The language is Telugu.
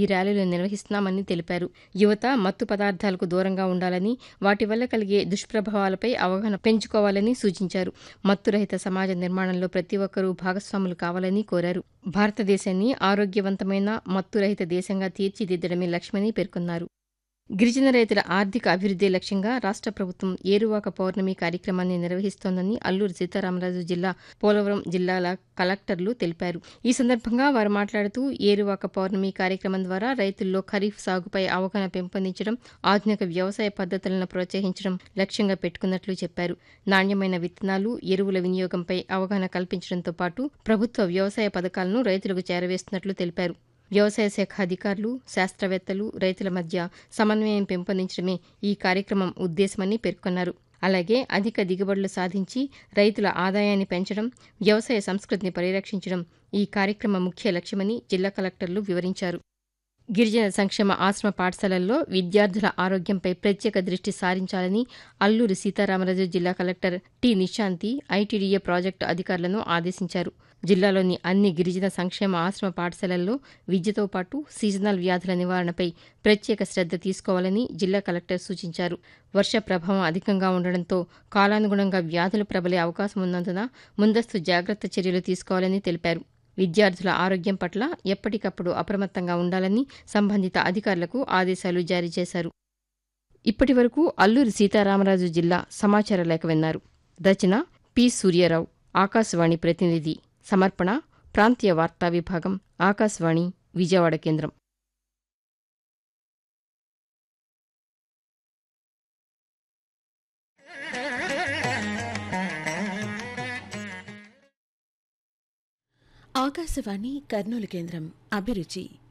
ఈ ర్యాలీలు నిర్వహిస్తున్నామని తెలిపారు యువత మత్తు పదార్థాలకు దూరంగా ఉండాలని వాటి వల్ల కలిగే దుష్ప్రభావాలపై అవగాహన పెంచుకోవాలని సూచించారు మత్తురహిత సమాజ నిర్మాణంలో ప్రతి ఒక్కరూ భాగస్వాములు కావాలని కోరారు భారతదేశాన్ని ఆరోగ్యవంతమైన మత్తురహిత దేశంగా తీర్చిదిద్దడమే లక్ష్యమని పేర్కొన్నారు గిరిజన రైతుల ఆర్థిక అభివృద్దే లక్ష్యంగా రాష్ట్ర ప్రభుత్వం ఏరువాక పౌర్ణమి కార్యక్రమాన్ని నిర్వహిస్తోందని అల్లూరు సీతారామరాజు జిల్లా పోలవరం జిల్లాల కలెక్టర్లు తెలిపారు ఈ సందర్భంగా వారు మాట్లాడుతూ ఏరువాక పౌర్ణమి కార్యక్రమం ద్వారా రైతుల్లో ఖరీఫ్ సాగుపై అవగాహన పెంపొందించడం ఆధునిక వ్యవసాయ పద్ధతులను ప్రోత్సహించడం లక్ష్యంగా పెట్టుకున్నట్లు చెప్పారు నాణ్యమైన విత్తనాలు ఎరువుల వినియోగంపై అవగాహన కల్పించడంతో పాటు ప్రభుత్వ వ్యవసాయ పథకాలను రైతులకు చేరవేస్తున్నట్లు తెలిపారు వ్యవసాయ శాఖ అధికారులు శాస్త్రవేత్తలు రైతుల మధ్య సమన్వయం పెంపొందించడమే ఈ కార్యక్రమం ఉద్దేశమని పేర్కొన్నారు అలాగే అధిక దిగుబడులు సాధించి రైతుల ఆదాయాన్ని పెంచడం వ్యవసాయ సంస్కృతిని పరిరక్షించడం ఈ కార్యక్రమం ముఖ్య లక్ష్యమని జిల్లా కలెక్టర్లు వివరించారు గిరిజన సంక్షేమ ఆశ్రమ పాఠశాలల్లో విద్యార్థుల ఆరోగ్యంపై ప్రత్యేక దృష్టి సారించాలని అల్లూరి సీతారామరాజు జిల్లా collector T Nishanthi ITDA project అధికారులను ఆదేశించారు జిల్లాలోని అన్ని గిరిజన సంక్షేమ ఆశ్రమ పాఠశాలల్లో విద్యతో పాటు సీజనల్ వ్యాధుల నివారణపై ప్రత్యేక శ్రద్ధ తీసుకోవాలని జిల్లా కలెక్టర్ సూచించారు వర్ష ప్రభావం అధికంగా ఉండడంతో కాలానుగుణంగా వ్యాధులు ప్రబలే అవకాశం ఉన్నందున ముందస్తు జాగ్రత్త చర్యలు తీసుకోవాలని తెలిపారు విద్యార్థుల ఆరోగ్యం పట్ల ఎప్పటికప్పుడు అప్రమత్తంగా ఉండాలని సంబంధిత అధికారులకు ఆదేశాలు జారీ చేశారు ఇప్పటి వరకు అల్లూరి సీతారామరాజు జిల్లా సమాచార లేఖ విన్నారు రచన పి సూర్యారావు ఆకాశవాణి ప్రతినిధి సమర్పణ ప్రాంతీయ వార్తా విభాగం ఆకాశవాణి విజయవాడ కేంద్రం ఆకాశవాణి కర్నూలు కేంద్రం అభిరుచి